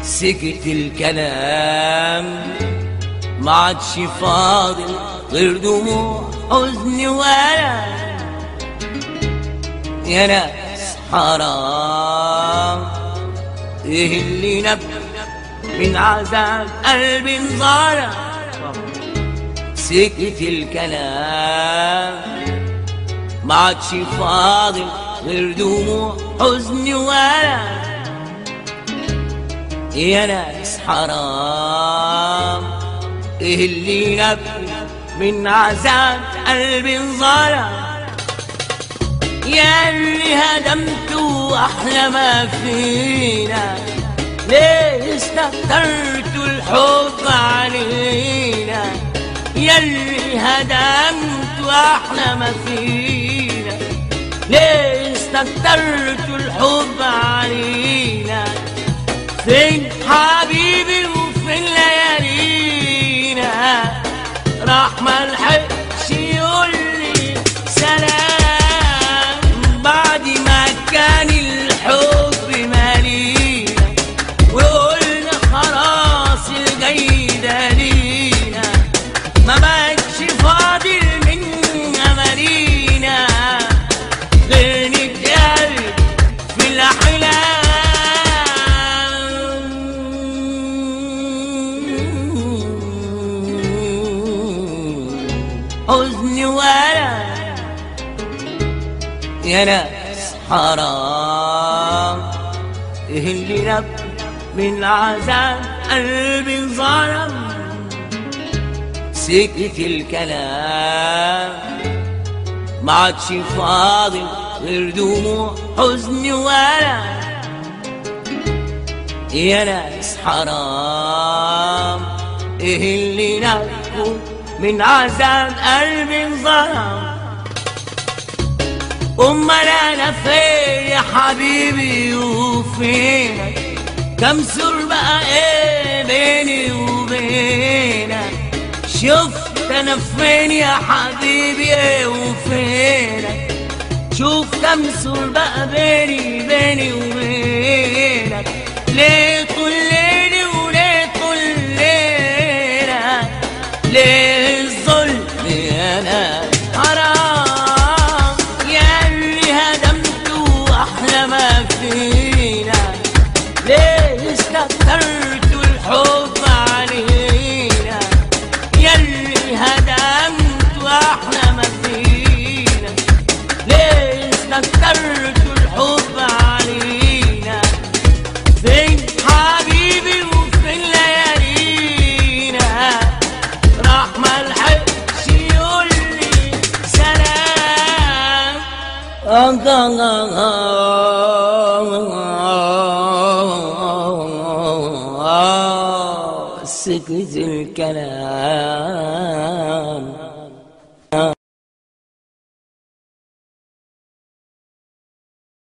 سكت الكلام ما عادش فاضل غير دموع حزن ولا يا ناس حرام ايه اللي نبت من عذاب قلبي انظلم سكت الكلام ما عادش فاضل غير دموع حزن ولا يا ناس حرام ايه اللي نبت من عذاب قلبي انظلم يا اللي هدمتوا احلى ما فينا ليه استكترتوا الحب علينا يا اللي هدمتوا احلى ما فينا ليه استكترتوا الحب علينا فين حبيبي وفين ليالينا راح ملحقش يقول لي سلام بعد ما كان الحب مالينا وقلنا خلاص الجاي ده لينا ما بقتش فاضل من امانينا غير نتقابل في الاحلام حزن ولا يا ناس حرام ايه اللي نبت من عذاب قلبي ظلم سكت الكلام ما عادش فاضل غير دموع حزن ولا يا ناس حرام ايه اللي نبكوا من عذاب قلبي ظلم امال انا فين يا حبيبي وفينك كم سور بقى ايه بيني وبينك شفت انا فين يا حبيبي ايه وفينك شوف كم سور بقى بيني بيني وبينك ليه طول ليلي وليه طول ليلك ليه الظلم يا ناس حرام يا اللي هدمتوا احلى ما فينا ليه استكترتوا الحب علينا يا اللي هدمتوا احلى ما فينا ليه استكترتوا الحب علينا فين حبيبي وفين ليالينا راح ملحقش يقول لي سلام سكت الكلام